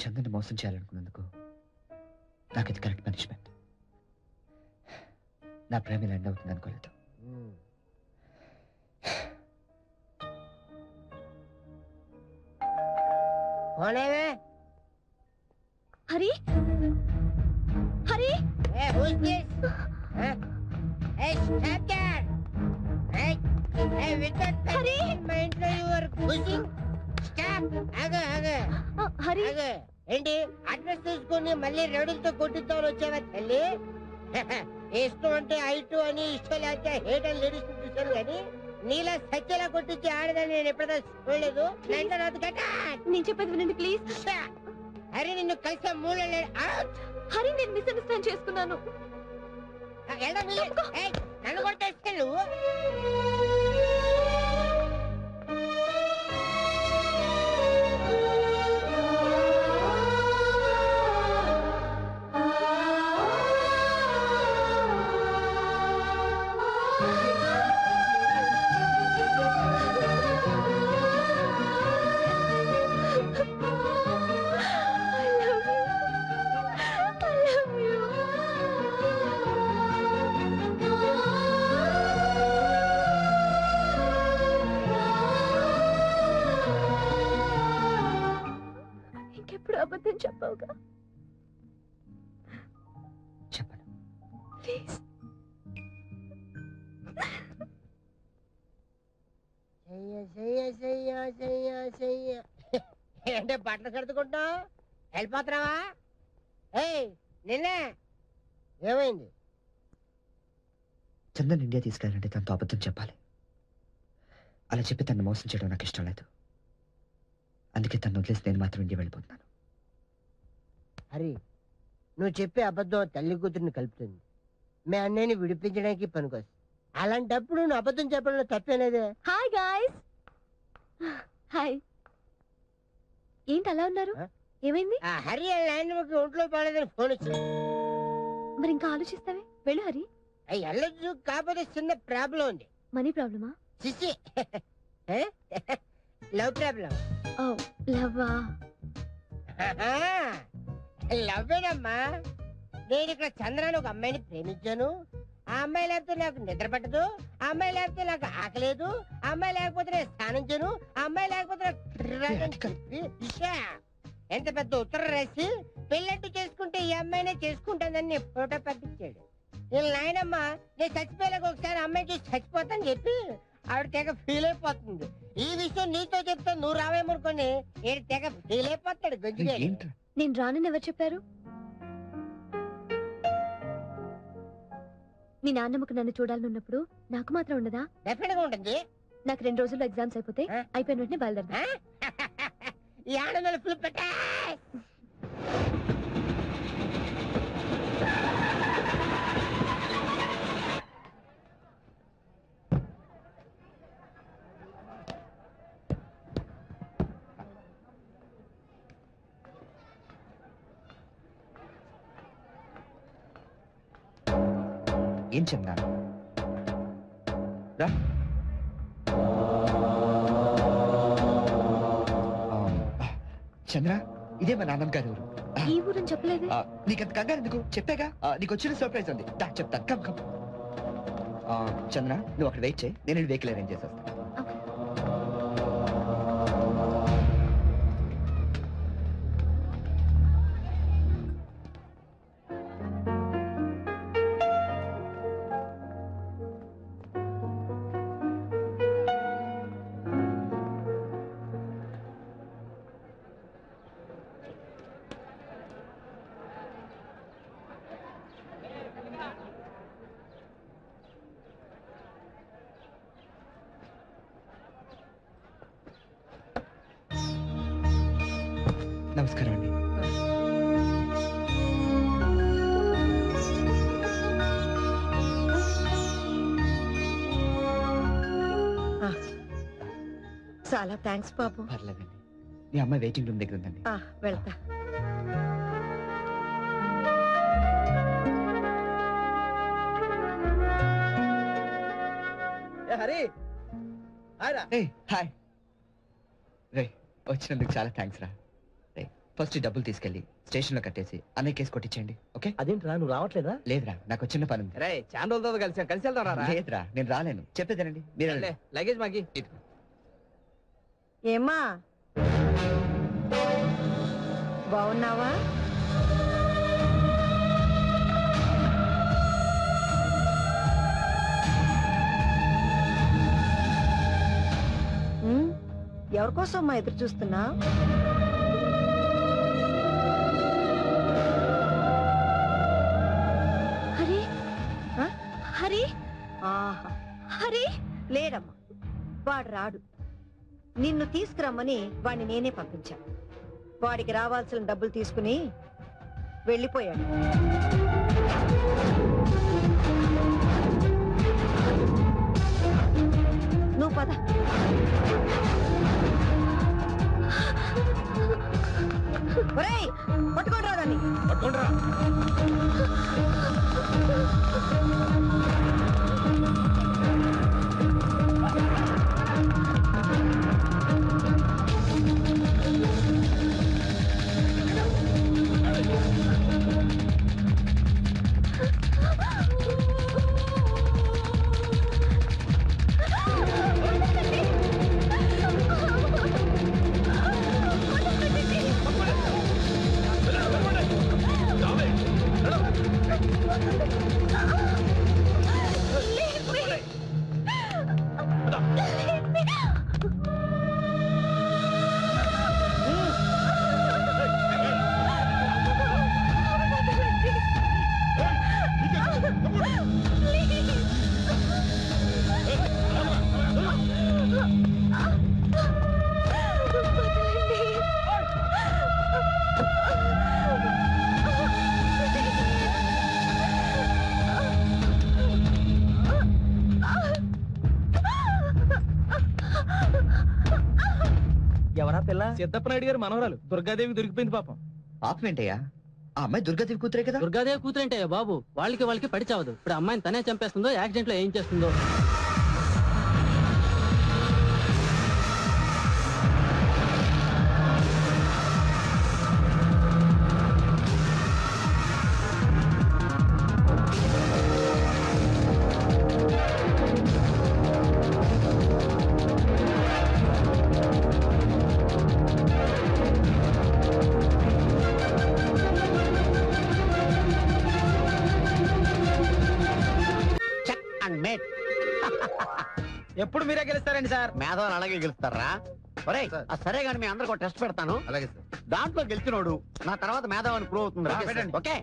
చందని మోసం చేయాలనుకున్నందుకు నాకు ఇది కరెక్ట్ పనిష్మెంట్ నా ప్రేమ ఇలా ఎండ్ అవుతుంది అనుకోలేదు పోనేవే హరి హరి ఏ who's this? Huh? Hey, stop there! Hey, hey, with that Hari! pen in my ఇంట్లో you are pushing? Stop! ఆగు, ఆగు, ఆ, హరి ఆగు. ఏంటి అడ్రస్ తీసుకొని మళ్ళీ రౌడీలతో కొట్టిద్దామని వచ్చావా తల్లి ఇష్టం అంటే ఐటు అని ఇష్టం లేకపోతే హేట్ అని లేడీస్ చూశాను కానీ నీలా సత్యలా కొట్టించి ఆడదని నేను ఎప్పుడైనా చూడలేదు నైట్ రాదు గట్టా నేను చెప్పేది వినండి ప్లీజ్ అరే నిన్ను కలిసే మూడు అవుట్ హరి నేను మిస్అండర్స్టాండ్ చేసుకున్నాను ఎలా నన్ను కొట్టేస్తే నువ్వు I love you. I love you. ఇంకెప్పుడు అబద్ధం చెప్పవుగా చెప్పను ప్లీజ్ చెయ్య చెయ్య చెయ్య చెయ్య చెయ్య ఏంటే బట్టలు సర్దుకుంటున్నావు వెళ్ళిపోతున్నావా ఏయ్ నిన్నే ఏమైంది చందన్ ఇండియా తీసుకెళ్ళాలంటే తనతో అబద్ధం చెప్పాలి అలా చెప్పి తను మోసం చేయడం నాకు ఇష్టం లేదు అందుకే తను వదిలేసి నేను మాత్రం ఇండియా వెళ్ళిపోతున్నాను హరి నువ్వు చెప్పే అబద్ధం తల్లి కూతురిని కలుపుతుంది మీ అన్నయ్యని విడిపించడానికి పనికొస్తుంది అలాంటప్పుడు నువ్వు అబద్ధం చెప్పడంలో తప్పేలేదే హాయ్ గాయ్స్ హాయ్ ఏంటి అలా ఉన్నారు ఆ? ఏమైంది ఆ హరి ఆ ల్యాండ్ మాకు ఒంట్లో పడలేదని ఫోన్ వచ్చింది మరి ఇంకా ఆలోచిస్తావే వెళ్ళు హరి అవి వెళ్ళొచ్చు కాకపోతే చిన్న ప్రాబ్లం ఉంది మనీ ప్రాబ్లమా చిచి లవ్ ప్రాబ్లం ఓ లవ్వా లవ్వేనమ్మా నేను ఇక్కడ చంద్రాన్ని ఒక అమ్మాయిని ప్రేమించాను ఆ అమ్మాయి లేకపోతే నాకు నిద్ర పట్టదు ఆ అమ్మాయి లేకపోతే నాకు ఆకలేదు ఆ అమ్మాయి లేకపోతే నేను స్నానం చేయను ఆ అమ్మాయి లేకపోతే నాకు తిరగని చెప్పి ఇషా. ఎంత పెద్ద ఉత్తరం రాసి పెళ్ళంటూ చేసుకుంటే ఈ అమ్మాయినే చేసుకుంటానని నేను ఫోటో పంపించాడు నేను నాయనమ్మ నేను చచ్చిపోయాక ఒకసారి అమ్మాయి చూసి చచ్చిపోతాను చెప్పి ఆవిడ తెగ ఫీల్ అయిపోతుంది ఈ విషయం నీతో చెప్తే నువ్వు రావేమనుకొని ఈడు తెగ ఫీల్ అయిపోతాడు గొంతుగా ఏంట్రా నేను రానని ఎవరు చెప్పారు మీ నాన్నమ్మకు నన్ను చూడాలనున్నప్పుడు నాకు మాత్రం ఉండదా డెఫినెట్ గా ఉంటుంది నాకు రెండు రోజుల్లో ఎగ్జామ్స్ అయిపోతే ఆ? అయిపోయిన వెంటనే బయలుదేరదా ఆ? ఈ ఆనందాలు ఫుల్ పెట్టా ఏం చందా రా ఆ, చంద్ర ఇదే మా నాన్నమ్మ గారి ఊరు ఆ, ఈ ఊరని చెప్పలేదే ఆ, నీకంత కంగారు ఎందుకు చెప్పాగా ఆ, నీకు వచ్చిన సర్ప్రైజ్ ఉంది దా చెప్తాను కమ్ కమ్ ఆ, చంద్ర నువ్వు అక్కడ వెయిట్ చేయి నేను వెహికల్ అరేంజ్ చేసేస్తాను నమస్కారం అండి చాలా థ్యాంక్స్ బాబు పర్లేదండి మీ అమ్మాయి వెయిటింగ్ రూమ్ దగ్గర ఉందండి ఆ, వెళ్తా ఏ హరి హాయ్ రా రే హాయ్ రే వచ్చినందుకు చాలా థ్యాంక్స్ రా రే ఫస్ట్ ఈ డబ్బులు తీసుకెళ్ళి స్టేషన్ లో కట్టేసి అన్నయ్య కేసు కొట్టించండి ఓకే అదేంట్రా నువ్వు రావట్లేదా లేదురా నాకు చిన్న పని ఉంది రే చాలా రోజులతో కలిసి కలిసి వెళ్దాం రా లేదురా నేను రాలేను చెప్పేదేనండి మీరు వెళ్ళండి. లగేజ్ మాకి ఏమ్మా బాగున్నావా ఉమ్, ఎవరి కోసం అమ్మా ఎదురు చూస్తున్నా హరి ఆ? హరి ఆహా హరి లేడమ్మా వాడు రాడు నిన్ను తీసుకురమ్మని వాడిని నేనే పంపించా వాడికి రావాల్సిన డబ్బులు తీసుకుని వెళ్ళిపోయాడు నువ్వు పద ఒరేయ్ పట్టుకోండి రా దాన్ని ఎవరా పిల్ల సిద్ధప్ప నాయుడు గారు మనవరాలు దుర్గాదేవి దొరికిపోయింది పాపం పాపం ఏంటయ్యా ఆ అమ్మాయి దుర్గాదేవి కూతురే కదా దుర్గాదేవి కూతురంటే బాబు వాళ్ళకి వాళ్ళకి పడి చావదు ఇప్పుడు అమ్మాయిని తనే చంపేస్తుందో యాక్సిడెంట్ లో ఏం చేస్తుందో చెక్ అండ్ మేట్ ఎప్పుడు మీరే గెలుస్తారండి సార్ మేధావులు అలాగే గెలుస్తారా ఒరేయ్ ఆ సరే కానీ మీ అందరికి టెస్ట్ పెడతాను అలాగే సార్ దాంట్లో గెలిచినోడు నా తర్వాత మేధావని ప్రూవ్ అవుతుంది ఆ, పెట్టండి. ఓకే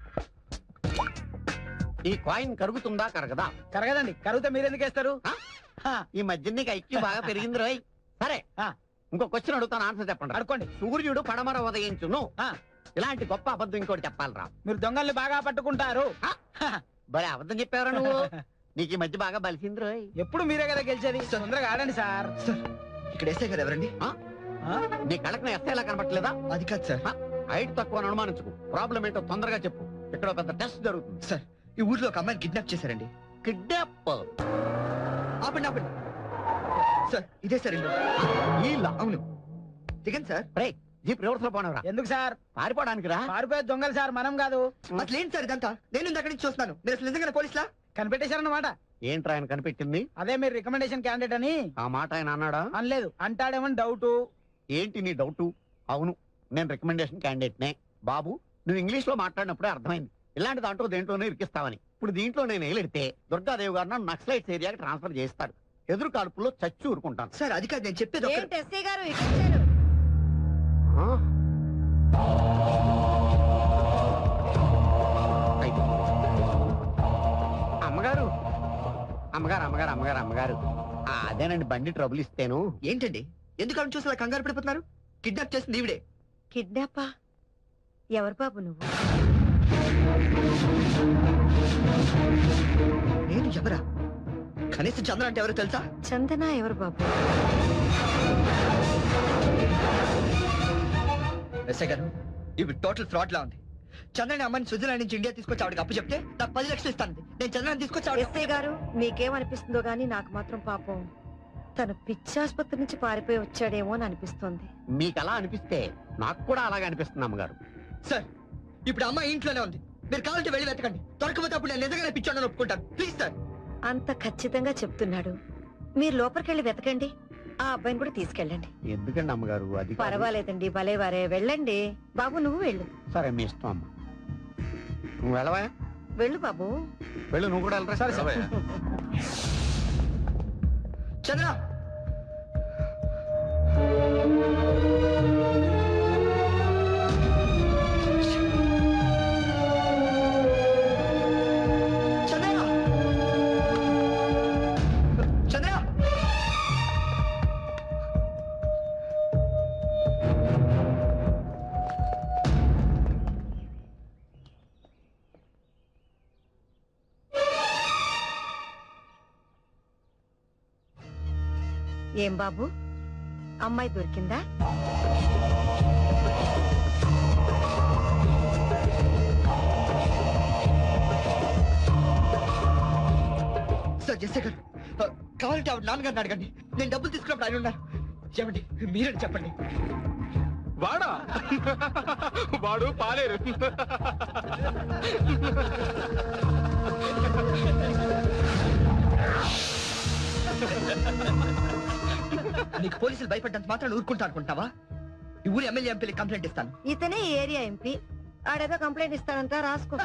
ఈ కాయిన్ కరుగుతుందా కరగదా కరగదండి కరిగితే మీరు ఎందుకు వేస్తారు ఆ? ఈ మధ్య నీకు ఐక్యూ బాగా పెరిగింది రోయ్ సరే ఆ. ఇంకో క్వశ్చన్ అడుగుతాను ఆన్సర్ చెప్పండి అడుకోండి సూర్యుడు పడమర ఉదయించును ఆ. ఇలాంటి గొప్ప అబద్ధం ఇంకోటి చెప్పాలరా మీరు దొంగల్ని బాగా పట్టుకుంటారు భలే అబద్ధం చెప్పావరా నువ్వు నీకు ఈ మధ్య బాగా బలిసింది రోయ్ ఎప్పుడు మీరే కదా గెలిచేది తొందరగా ఆడండి సార్ సార్ ఇక్కడ వేసే కదా ఎవరండి నీ కళ్ళకి ఎస్ఐ ఎలా కనబట్టలేదా అది కాదు సార్ హైట్ తక్కువ అని అనుమానించుకు ప్రాబ్లం ఏంటో తొందరగా చెప్పు ఇక్కడ ఒక పెద్ద టెస్ట్ జరుగుతుంది సార్ ఈ ఊర్లో ఒక అమ్మాయిని కిడ్నాప్ చేశారండి కిడ్నాప్ ఆపండి ఆపండి సార్ ఇదే సార్ ఇల్లు వీళ్ళ అవును దిగండి సార్ జీప్ రివర్స్ లో పోనవరా ఎందుకు సార్ పారిపోవడానికి రా పారిపోయే దొంగలు సార్ మనం కాదు అసలు ఏంటి సార్ ఇదంతా నేను ఇందాక నుంచి చూస్తున్నాను మీరు అసలు నిజంగానే పోలీసులా కనిపెట్టేశారన్నమాట ఏంట్రా ఆయన కనిపెట్టింది అదే మీరు రికమెండేషన్ క్యాండిడేట్ అని ఆ మాట ఆయన అన్నాడా అనలేదు అంటాడేమని డౌట్ ఏంటి నీ డౌట్ అవును నేను రికమెండేషన్ క్యాండిడేట్ నే బాబు నువ్వు ఇంగ్లీష్ లో మాట్లాడినప్పుడే అర్థమైంది ఇలాంటి దాంట్లో దేంట్లోనే ఇరికిస్తావని ఇప్పుడు దీంట్లో నేను ఏలెడితే దుర్గాదేవి గారు నన్ను నక్సలైట్స్ ఏరియాకి ట్రాన్స్ఫర్ చేస్తాడు ఎదురు కాల్పుల్లో చచ్చి ఊరుకుంటాను సార్ అది కాదు నేను చెప్పేది ఒక్క- ఏంటి ఎస్ఐ గారు ఇటు వచ్చారు ఆ? అయితే. అమ్మగారు అమ్మగారు అమ్మగారు అమ్మగారు అమ్మగారు ఆ, అదేనండి బండి ట్రబుల్ ఇస్తేను ఏంటండి ఎందుకు ఆమె చూసి అలా కంగారు పడిపోతున్నారు కిడ్నాప్ చేసింది ఈవిడే కిడ్నాపా ఎవరు బాబు నువ్వు నేను ఎవరా కనీసం చంద్ర అంటే ఎవరో తెలుసా చందన ఎవరు బాబు ఎస్ఐ గారు ఇవి టోటల్ ఫ్రాడ్ లా ఉంది చంద్రని అమ్మాయిని స్విట్జర్లాండ్ నుంచి ఇండియా తీసుకొచ్చి ఆవిడకి అప్పు చెప్తే నాకు పది లక్షలు ఇస్తాను నేను చంద్రని తీసుకొచ్చి ఆవిడ ఎస్ఐ గారు మీకేమనిపిస్తుందో గానీ నాకు మాత్రం పాపం తను పిచ్చాసుపత్రి నుంచి పారిపోయి వచ్చాడేమో అని అనిపిస్తోంది మీకు అలా అనిపిస్తే నాకు కూడా అలాగే అనిపిస్తుంది అమ్మగారు సార్ ఇప్పుడు అమ్మాయి ఇంట్లోనే ఉంది మీరు కావాలంటే వెళ్ళి వెతకండి దొరకపోతే అప్పుడు నేను నిజంగానే పిచ్చోడని ఒప్పుకుంటాను ప్లీజ్ సార్ అంత ఖచ్చితంగా చెప్తున్నాడు మీరు లోపలికెళ్ళి వెతకండి ఆ అబ్బాయిని కూడా తీసుకెళ్ళండి ఎందుకండి అమ్మగారు అది కాదు. పర్వాలేదండి భలే వారే వెళ్ళండి బాబు నువ్వు వెళ్ళు సరే మీ ఇష్టం అమ్మ నువ్వు వెళ్ళవా వెళ్ళు బాబు వెళ్ళు నువ్వు కూడా వెళ్ళరా సరే చంద్ర చంద్ర చంద్ర ఏం బాబు అమ్మాయి దొరికిందా సార్ జెస్సే గారు ఆ, కావాలంటే ఆవిడ నాన్నగారిని అడగండి నేను డబ్బులు తీసుకున్నప్పుడు ఆయన ఉన్నారు ఏమండి మీరని చెప్పండి వాడా వాడు పాలేరు నీకు పోలీసులు భయపడ్డంత మాత్రం ఊరుకుంటా అనుకుంటావా ఈ ఊరి ఎమ్మెల్యే ఎంపీలకి కంప్లైంట్ ఇస్తాను ఇతనే ఈ ఏరియా ఎంపీ ఆడేదో కంప్లైంట్ ఇస్తానంట రాసుకో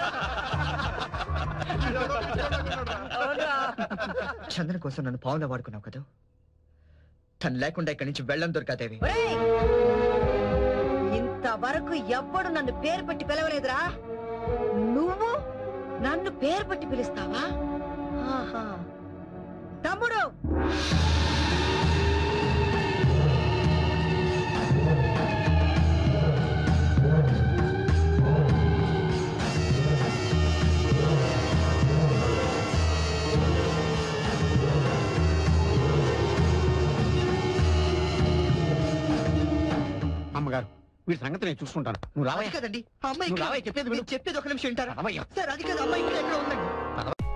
అవునా? చందన కోసం నన్ను పావులా వాడుకున్నావు కదా తను లేకుండా ఇక్కడి నుంచి వెళ్ళం దొరకదేవి ఒరేయ్! ఇంతవరకు ఎవ్వడు నన్ను పేరు పెట్టి పిలవలేదురా నువ్వు నన్ను పేరు పెట్టి పిలుస్తావా ఆహా. తమ్ముడు అమ్మగారు వీడి సంగతి నేను చూసుకుంటాను నువ్వు అది రావయ్యా కదండి ఆ అమ్మాయి నువ్వు ఇక్కడ- రావయ్య చెప్పేది విను నేను చెప్పేది ఒక నిమిషం వింటారా రావయ్యా సార్ అది కాదు అమ్మాయి ఇక్కడ ఎక్కడ ఉందండి